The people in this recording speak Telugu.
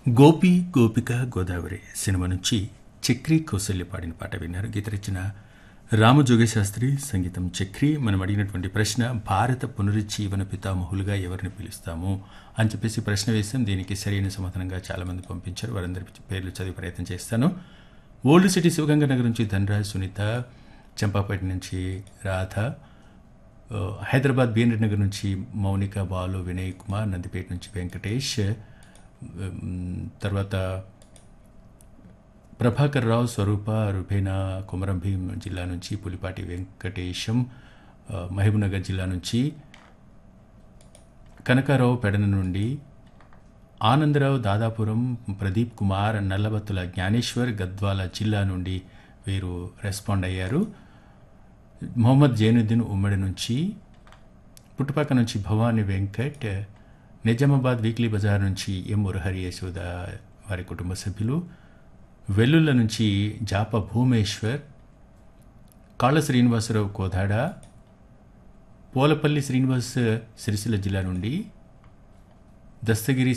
గోపి గోపిక గోదావరి సినిమా నుంచి చక్రి కౌశల్య పాడిన పాట విన్నారు గీత రచన రామజోగశాస్త్రి సంగీతం చక్రి మనం అడిగినటువంటి ప్రశ్న భారత పునరుజ్జీవన పితామహులుగా ఎవరిని పిలుస్తాము అని చెప్పేసి ప్రశ్న వేసాం దీనికి సరైన సమాధానంగా చాలామంది పంపించారు వారందరి పేర్లు చదివి ప్రయత్నం చేస్తాను ఓల్డ్ సిటీ శివగంగ నగర్ నుంచి ధనరాజ్ సునీత చంపాపేట నుంచి రాధ ఆ, హైదరాబాద్ బీఎన్ నగర్ నుంచి మౌనిక బాలు వినయ్ కుమార్ నందిపేట నుంచి వెంకటేష్ ఉమ్, తర్వాత ప్రభాకర్ రావు స్వరూప రుబేనా కొమరం భీం జిల్లా నుంచి పులిపాటి వెంకటేశం ఆ, మహబూబ్నగర్ జిల్లా నుంచి కనకారావు పెడన నుండి ఆనందరావు దాదాపురం ప్రదీప్ కుమార్ నల్లబత్తుల జ్ఞానేశ్వర్ గద్వాల జిల్లా నుండి వీరు రెస్పాండ్ అయ్యారు మొహమ్మద్ జైనుద్దీన్ ఉమ్మడి నుంచి పుట్టుపక్క నుంచి భవానీ వెంకట్ నిజామాబాద్ వీక్లీ బజార్ నుంచి ఎం మురహరి యశోద వారి కుటుంబ సభ్యులు వెల్లుల్ల నుంచి జాప భూమేశ్వర్ కాళ్ళ శ్రీనివాసరావు కోదాడ పోలపల్లి శ్రీనివాస్ సిరిసిల్ల జిల్లా నుండి దస్తగిరి